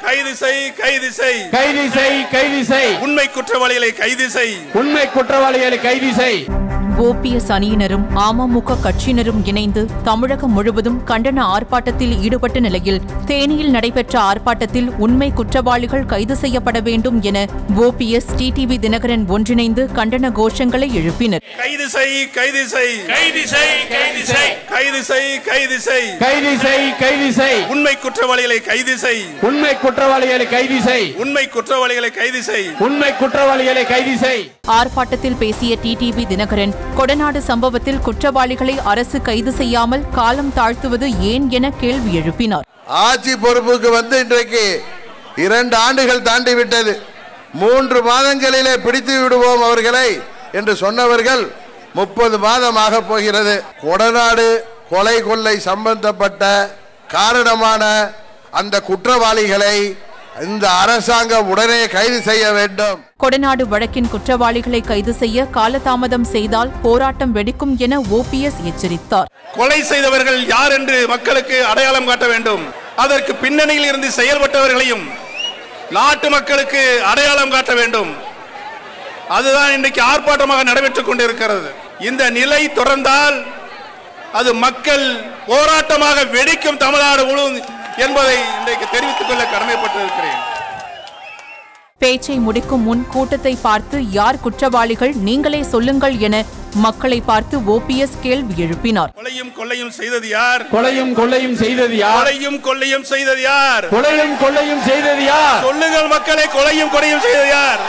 கைது செய் கைது செய் கைது செய் கைது செய் உண்மை குற்றவாளிகளை கைது செய் உண்மை குற்றவாளிகளை கைது செய் ஓபிஎஸ் அணியினரும் அமமுக கட்சியினரும் இணைந்து தமிழகம் முழுவதும் கண்டன ஆர்ப்பாட்டத்தில் ஈடுபட்ட நிலையில் தேனியில் நடைபெற்ற ஆர்ப்பாட்டத்தில் உண்மை குற்றவாளிகள் கைது செய்யப்பட வேண்டும் என ஓபிஎஸ் டிடிவி தினகரன் ஒன்றிணைந்து கண்டன கோஷங்களை எழுப்பினர் கைது செய் கைது செய் கைது செய் கைது செய் கைது செய் கைது செய் கைது செய் கைது செய் உண்மை குற்றவாளிகளை கைது செய் உண்மை குற்றவாளிகளை கைது செய் உண்மை குற்றவாளிகளை கைது செய் உண்மை குற்றவாளிகளை கைது செய் ஆர்ப்பாட்டத்தில் பேசிய டிடிவி தினகரன் கொடநாடு சம்பவத்தில் குற்றவாளிகளை அரசு கைது செய்யாமல் காலம் தாழ்த்துவது ஏன் என கேள்வி எழுப்பினார் ஆட்சி பொறுப்புக்கு வந்து இன்றைக்கு இரண்டு ஆண்டுகள் தாண்டி விட்டது மூன்று மாதங்களிலே பிடித்து விடுவோம் அவர்களை என்று சொன்னவர்கள் முப்பது மாதமாக போகிறது கொடநாடு கொலை கொள்ளை சம்பந்தப்பட்ட காரணமான அந்த குற்றவாளிகளை இந்த அரசாங்கம் உடனே கைது செய்ய வேண்டும் கொடநாடு வழக்கின் குற்றவாளிகளை கைது செய்ய காலதாமதம் செய்தால் போராட்டம் வெடிக்கும் என ஓபிஎஸ் எச்சரித்தார் கொலை செய்தவர்கள் யார் என்று மக்களுக்கு அடையாளம் காட்ட வேண்டும் அதற்கு பின்னணியில் இருந்து செயல்பட்டவர்களையும் நாட்டு மக்களுக்கு அடையாளம் காட்ட வேண்டும் அதுதான் இன்றைக்கு ஆர்ப்பாட்டமாக நடைபெற்றுக் கொண்டிருக்கிறது இந்த நிலை தொடர்ந்தால் அது மக்கள் போராட்டமாக வெடிக்கும் தமிழ்நாடு முழு என்பதை இன்றைக்கு தெரிவித்துக் கொள்ள கடமைப்பட்டிருக்கிறேன் பேச்சை முடிக்கும் முன் கூட்டத்தை பார்த்து யார் குற்றவாளிகள் நீங்களே சொல்லுங்கள் என மக்களை பார்த்து ஓபிஎஸ் கேள்வி எழுப்பினார் கொலையும் கொள்ளையும் செய்தது யார் கொலையும் கொள்ளையும் செய்தது யார் கொலையும் கொள்ளையும் செய்தது யார் கொலையும் கொள்ளையும் செய்தது யார் சொல்லுங்கள் மக்களை கொலையும் கொலையும் செய்தது யார்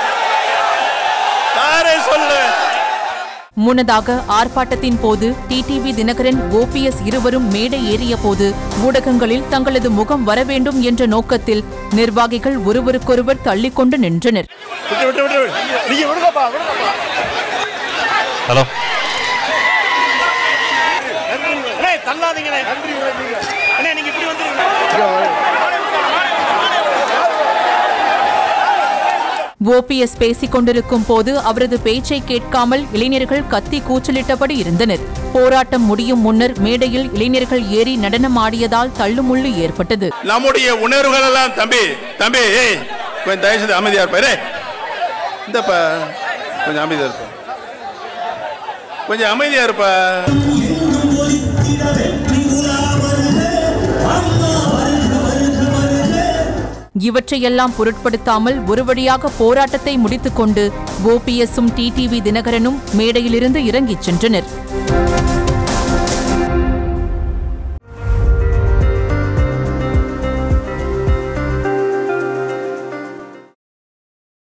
யாரை சொல்லு முன்னதாக ஆர்ப்பாட்டத்தின் போது டிடிவி தினகரன் ஓபிஎஸ் இருவரும் மேடை ஏறிய போது ஊடகங்களில் தங்களது முகம் வர வேண்டும் என்ற நோக்கத்தில் நிர்வாகிகள் ஒருவருக்கொருவர் தள்ளிக்கொண்டு நின்றனர் ஹலோ ஓபிஎஸ் பேசிக் கொண்டிருக்கும் போது அவரது பேச்சை கேட்காமல் இளைஞர்கள் கத்தி கூச்சலிட்டபடி இருந்தனர் போராட்டம் முடியும் முன்னர் மேடையில் இளைஞர்கள் ஏறி நடனமாடியதால் தள்ளுமுள்ளு ஏற்பட்டது நம்முடைய உணர்வுகள் எல்லாம் தம்பி தம்பி ஏய் கொஞ்சம் தயவு செய்து அமைதியா இருப்பாரு இந்தப்பா கொஞ்சம் அமைதியா இருப்பா கொஞ்சம் அமைதியா இருப்பா இவற்றையெல்லாம் பொருட்படுத்தாமல் ஒரு வழியாக போராட்டத்தை முடித்துக்கொண்டு ஓபிஎஸும் டிடிவி தினகரனும் மேடையிலிருந்து இறங்கிச் சென்றனர்